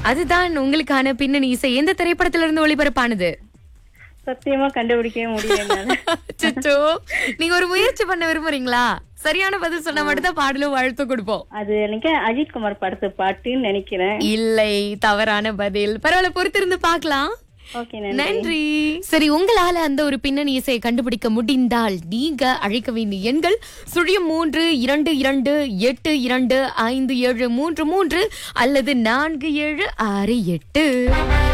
அதுதான் உங்களுக்கான பின்னணி இசை எந்த திரைப்படத்துல இருந்து ஒளிபரப்பானது சத்தியமா கண்டுபிடிக்கவே முடியல என்னால. அச்சச்சோ நீங்க ஒரு முயற்சி பண்ண விரும்புறீங்களா சரியான பதில் சொன்னா மட்டும் தான் பாடலும் வாழ்த்து கொடுப்போம் அது எனக்கு அஜித் குமார் படத்து பாட்டுன்னு நினைக்கிறேன் இல்லை தவறான பதில் பரவாயில்ல பொறுத்திருந்து பார்க்கலாம் ஓகே நன்றி நன்றி சரி உங்களால அந்த ஒரு பின்னணி இசையை கண்டுபிடிக்க முடிந்தால் நீங்க அழைக்க வேண்டிய எண்கள் சுழியம் மூன்று இரண்டு இரண்டு எட்டு இரண்டு ஐந்து ஏழு மூன்று மூன்று அல்லது நான்கு ஏழு ஆறு எட்டு